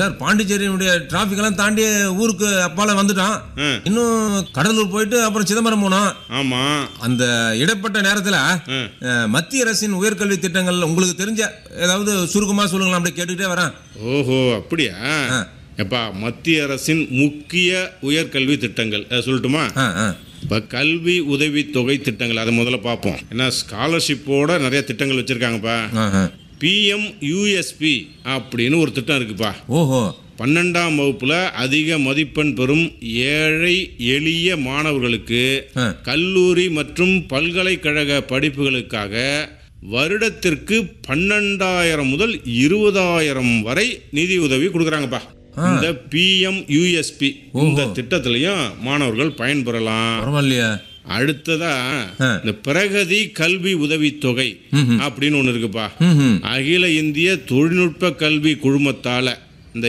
Sir பாண்டிச்சேரியினுடைய traffic எல்லாம் தாண்டி ஊருக்கு அப்பால வந்துட்டான் ம். இன்னும் கடலூர் போயிட்டு அப்புறம் சிதம்பரம் போனோம் ஆமா அந்த இடைப்பட்ட நேரத்துல ம். அஹ், மத்திய அரசின் உயர்கல்வி திட்டங்கள் உங்களுக்கு தெரிஞ்ச ஏதாவது சுருக்கமா சொல்லுங்களேன் அப்படியே கேட்டுக்கிட்டே வரேன் ஓஹோ அப்படியா எப்பா மத்திய அரசின் முக்கிய உயர்கல்வி திட்டங்கள் அதை சொல்லட்டுமா ஆ, ஆ. இப்போ கல்வி உதவித்தொகை திட்டங்கள் அதை முதல்ல பார்ப்போம் ஏன்னா ஸ்காலர்ஷிப்போட நிறைய திட்டங்கள் வச்சுருக்காங்கப்பா ஆ, ஆ. பிஎம் யூஎஸ்பி அப்படின்னு ஒரு திட்டம் இருக்குப்பா ஓஹோ பன்னெண்டாம் வகுப்புல அதிக மதிப்பெண் பெறும் ஏழை எளிய மாணவர்களுக்கு ஆ. கல்லூரி மற்றும் பல்கலைக்கழக படிப்புகளுக்காக வருடத்திற்கு பன்னெண்டாயிரம் முதல் இருபதாயிரம் வரை நிதி உதவி கொடுக்குறாங்கப்பா இந்த பிஎம் யூஎஸ்பி இந்த திட்டத்திலையும் மாணவர்கள் பயன்பெறலாம் பரவாயில்லையா அடுத்ததா இந்த பிரகதி கல்வி உதவித்தொகை அப்படின்னு ஒன்று இருக்குப்பா ம் அகில இந்திய தொழில்நுட்ப கல்வி குழுமத்தால இந்த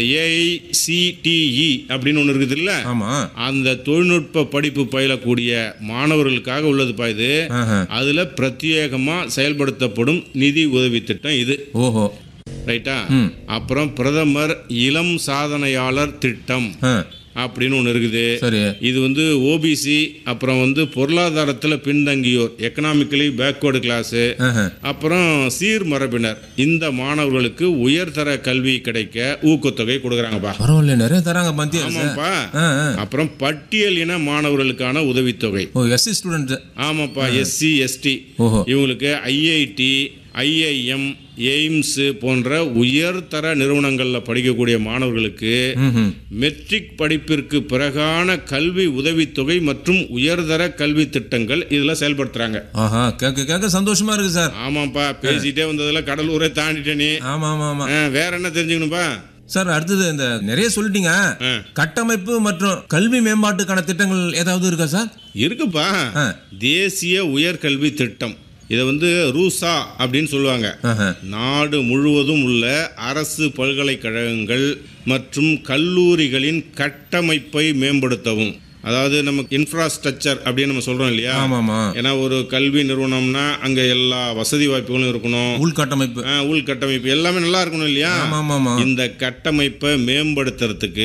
ஏஐசிடிஇ அப்படின்னு ஒன்று இருக்குது இல்ல ஆமா அந்த தொழில்நுட்ப படிப்பு பயிலக்கூடிய மாணவர்களுக்காக உள்ளதுப்பா இது ஆஹா. அதுல பிரத்யேகமா செயல்படுத்தப்படும் நிதி உதவி திட்டம் இது ஓஹோ ரைட்டா அப்புறம் பிரதமர் இளம் சாதனையாளர் திட்டம் ஆ, அப்படின்னு ஒன்று இருக்குது சரி இது வந்து ஓபிசி அப்புறம் வந்து பொருளாதாரத்தில் பின்தங்கியோர் எக்கனாமிக்கலி பேக்வேர்டு கிளாஸு ஆஹா. அப்புறம் சீர்மரபினர் இந்த மாணவர்களுக்கு உயர்தர கல்வி கிடைக்க ஊக்கத்தொகை கொடுக்குறாங்கப்பா பரவாயில்லையா நிறைய தராங்க மத்திய அரசு ஆமாப்பா ஆ, ஆ. அப்புறம் பட்டியல் இன மாணவர்களுக்கான உதவித்தொகை ஓ எஸ்சி ஸ்டூடெண்ட் ஆமாப்பா எஸ்சி எஸ்டி ஓஹோ இவங்களுக்கு ஐஐடி ஐஐஎம் எய்ம்ஸ் போன்ற உயர்தர நிறுவனங்களில் படிக்கக்கூடிய மாணவர்களுக்கு ம் மெட்ரிக் படிப்பிற்கு பிறகான கல்வி உதவித்தொகை மற்றும் உயர்தர கல்வி திட்டங்கள் இதில் செயல்படுத்துறாங்க ஆஹா கேட்க கேட்க சந்தோஷமா இருக்கு சார் ஆமாப்பா பேசிட்டே வந்ததுல கடலூரை தாண்டிட்டே நீ ஆமா ஆமா ஆமா ஆ, வேற என்ன தெரிஞ்சுக்கணும்பா சார் அடுத்தது இந்த நிறைய சொல்லிட்டீங்க ஆ. கட்டமைப்பு மற்றும் கல்வி மேம்பாட்டுக்கான திட்டங்கள் ஏதாவது இருக்கா சார் இருக்குப்பா ஆ. தேசிய உயர்கல்வி திட்டம் இதை வந்து ரூசா அப்படின்னு சொல்லுவாங்க ஆஹா. நாடு முழுவதும் உள்ள அரசு பல்கலைக்கழகங்கள் மற்றும் கல்லூரிகளின் கட்டமைப்பை மேம்படுத்தவும் அதாவது நமக்கு இன்ஃப்ராஸ்ட்ரக்சர் அப்படின்னு நம்ம சொல்றோம் இல்லையா ஆமா ஆமா ஏன்னா ஒரு கல்வி நிறுவனம்னா அங்க எல்லா வசதி வாய்ப்புகளும் இருக்கணும் உள்கட்டமைப்பு ஆ, உள்கட்டமைப்பு எல்லாமே நல்லா இருக்கணும் இல்லையா ஆமா ஆமா ஆமா இந்த கட்டமைப்பை மேம்படுத்துறதுக்கு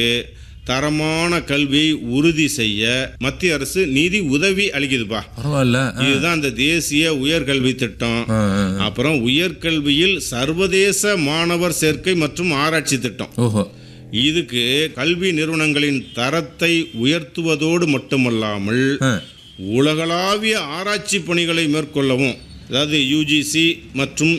தரமான கல்வியை உறுதி செய்ய மத்திய அரசு நிதி உதவி அளிக்குதுப்பா பரவாயில்ல ஆ, இதுதான் அந்த தேசிய உயர்கல்வி திட்டம் ஆ, ஆ. அப்புறம் உயர்கல்வியில் சர்வதேச மாணவர் சேர்க்கை மற்றும் ஆராய்ச்சி திட்டம் ஓஹோ இதுக்கு கல்வி நிறுவனங்களின் தரத்தை உயர்த்துவதோடு மட்டுமல்லாமல் ஆ. உலகளாவிய ஆராய்ச்சி பணிகளை மேற்கொள்ளவும் அதாவது யூஜிசி மற்றும்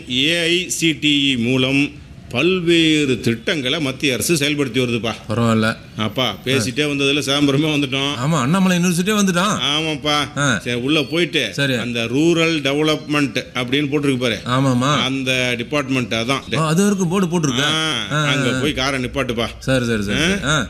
ஏஐசிடிஇ மூலம் பல்வேறு திட்டங்களை மத்திய அரசு செயல்படுத்தி வருதுப்பா பரவாயில்ல அப்பா பேசிட்டே வந்ததுல சாம்பரமே வந்துட்டோம் ஆமா அண்ணாமலை யூனிவர்சிட்டியே வந்துட்டான் ஆமாப்பா ஆ. சரி உள்ள போயிட்டு சரி. அந்த ரூரல் டெவலப்மெண்ட் அப்படின்னு போட்டிருக்கு பாரு ஆமாமா அந்த டிபார்ட்மெண்ட் அதான் ஆ, அது வரைக்கும் போர்டு போட்டிருக்கேன் ஆ, அங்க போய் காரை நிப்பாட்டுப்பா சரி சரி சரி சரி. ஆ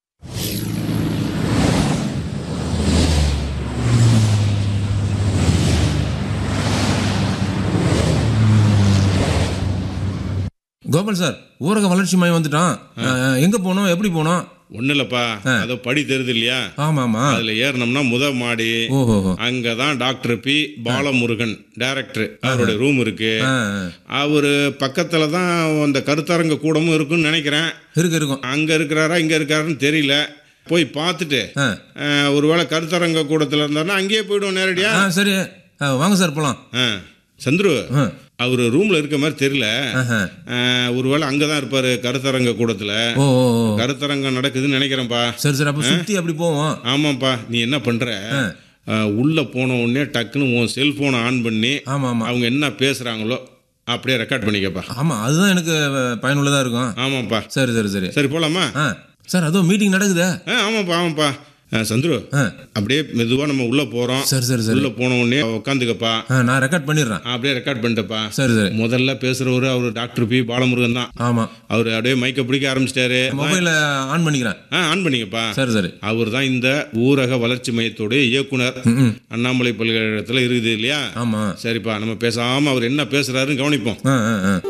கோபால் சார் ஊரக வளர்ச்சி மையம் வந்துட்டான் ஆ, எங்க போனோம் எப்படி போனோம் ஒண்ணு இல்லப்பா அதோ படி தெரியுது இல்லையா ஆமா ஆமா அதுல ஏறினோம்னா முத மாடி ஓஹோ அங்கதான் டாக்டர் பி பாலமுருகன் டைரக்டர் அவருடைய ரூம் இருக்கு ஆ, அவரு பக்கத்துல தான் அந்த கருத்தரங்க கூடமும் இருக்குன்னு நினைக்கிறேன் இருக்கு இருக்கும் அங்க இருக்கிறாரா இங்க இருக்காருன்னு தெரியல போய் பார்த்துட்டு ஆ. அஹ், ஒருவேளை கருத்தரங்க கூடத்துல இருந்தாருன்னா அங்கேயே போயிடுவோம் நேரடியா ஆ சரி ஆ, வாங்க சார் போலாம் ஆ. சந்துரு ஆ. அவர் ரூம்ல இருக்க மாதிரி தெரியல ஆஹா. அஹ், ஒருவேளை அங்கதான் இருப்பாரு கருத்தரங்க கூடத்துல ஓ ஓ ஓ. கருத்தரங்கம் நடக்குதுன்னு நினைக்கிறேன்ப்பா சரி சரி அப்ப சுத்தி அப்படி போவோம் ஆமாப்பா நீ என்ன பண்ற அஹ், உள்ள போன உடனே டக்குன்னு உன் செல்போனை ஆன் பண்ணி ஆமா ஆமா அவங்க என்ன பேசுறாங்களோ அப்படியே ரெக்கார்ட் பண்ணிக்கப்பா ஆமா அதுதான் எனக்கு அஹ், பயனுள்ளதா இருக்கும் ஆமாப்பா சரி சரி சரி சரி போலாமா ஆ சார் அதோ மீட்டிங் நடக்குதே ஆ ஆமாப்பா ஆமாப்பா அஹ், சந்துரு ஆ அப்படியே மெதுவா நம்ம உள்ள போறோம் சரி சரி சரி உள்ள போன உடனே உட்காந்துக்கப்பா ஆ நான் ரெக்கார்ட் பண்ணிடுறேன் அப்படியே ரெக்கார்ட் பண்ணிட்டப்பா சரி சரி முதல்ல பேசுறவரு அவர் டாக்டர் பி பாலமுருகன் தான் ஆமா அவர் அப்படியே மைக்க பிடிக்க ஆரம்பிச்சிட்டாரு மொபைல ஆன் பண்ணிக்கிறேன் ஆ ஆன் பண்ணிங்கப்பா சரி சரி அவர் தான் இந்த ஊரக வளர்ச்சி மையத்துடைய இயக்குனர் ம், ம். அண்ணாமலை பல்கலைக்கழகத்தில் இருக்குது இல்லையா ஆமா சரிப்பா நம்ம பேசாம அவர் என்ன பேசுறாருன்னு கவனிப்போம் ஆ ஆ ஆ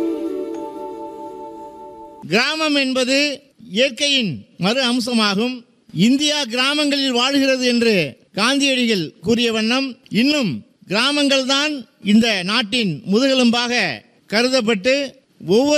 கிராமம் என்பது இயற்கையின் மறு அம்சமாகும் இந்தியா கிராமங்களில் வாழ்கிறது என்று காந்தியடிகள் கூறிய வண்ணம் இன்னும் கிராமங்கள்தான் இந்த நாட்டின் முதுகெலும்பாக கருதப்பட்டு ஒவ்வொரு